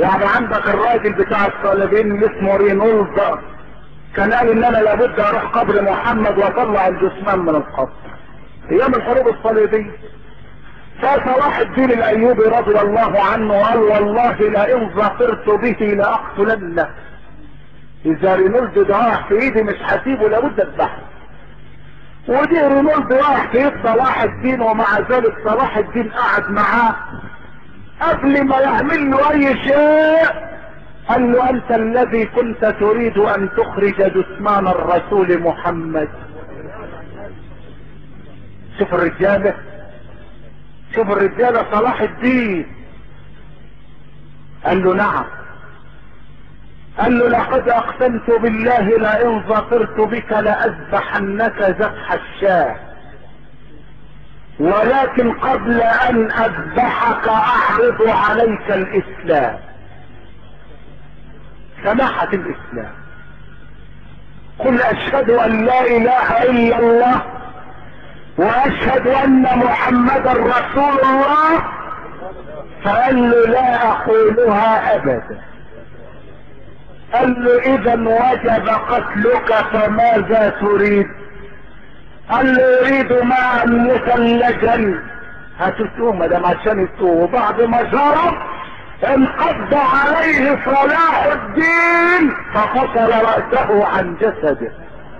يعني عندك الراجل بتاع الصليبين اللي اسمه رينولد كان قال ان انا لابد اروح قبر محمد واطلع الجثمان من القبر ايام الحروب الصليبيه فصلاح الدين الايوبي رضي الله عنه قال والله لئن ظفرت به لاقتلنه اذا رينولد ده راح في ايدي مش هسيبه لابد اذبحه ودي رينولد راح في ايد صلاح الدين ومع ذلك صلاح الدين قعد معاه قبل ما يعمل له اي شيء قال له انت الذي كنت تريد ان تخرج جثمان الرسول محمد شوف الرجاله شوف الرجاله صلاح الدين قال له نعم قال له لقد اقسمت بالله لئن ظفرت بك لاذبحنك ذبح الشاه ولكن قبل ان اذبحك اعرض عليك الاسلام سماحة الاسلام قل اشهد ان لا اله الا الله واشهد ان محمدا رسول الله فقال له لا اقولها ابدا قال له اذا وجب قتلك فماذا تريد قال له يريد معا مثلجا هتتوه مدام عشان يتوه وبعد ما شرب انقض عليه صلاح الدين ففصل رأسه عن جسده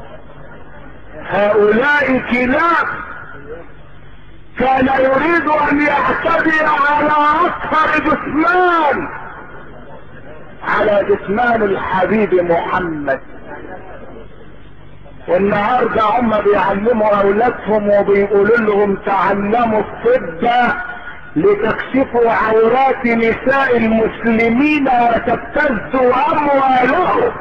هؤلاء كلاب كان يريد ان يعتدي على اكثر جثمان على جثمان الحبيب محمد والنهارده هم بيعلموا اولادهم وبيقولوا لهم تعلموا الطب لتكشفوا عورات نساء المسلمين وتبتزوا اموالهم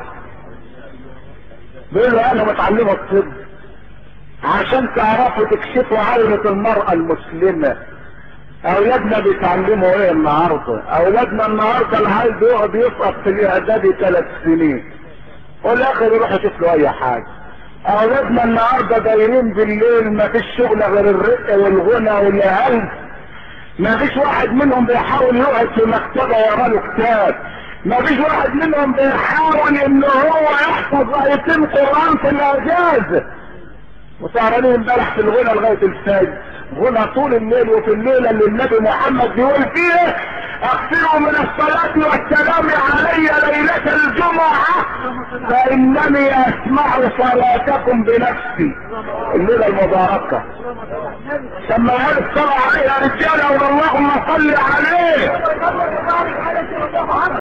بيقولوا انا متعلمه الطب عشان تعرفوا تكشفوا عورة المرأة المسلمة اولادنا بيتعلموا ايه النهارده اولادنا النهارده العيل بيقعد يسقط في الاعدادي ثلاث سنين والاخر يروح يشوف له اي حاجه اولادنا النهارده دايرين بالليل ما فيش شغل غير الرق والغنى والهلس ما فيش واحد منهم بيحاول يقعد في مكتبه يقرا له كتاب ما فيش واحد منهم بيحاول ان هو يحفظ ايتين قران في الاجازه وسهرانين امبارح في الغنى لغايه الفجر غنى طول الليل وفي الليله اللي النبي محمد بيقول فيها اكثروا من الصلاة والسلام علي ليلة الجمعة فانني اسمع صلاتكم بنفسي الليلة المباركة سمعوا الصلاة عليه يا رجالة اللهم صل عليه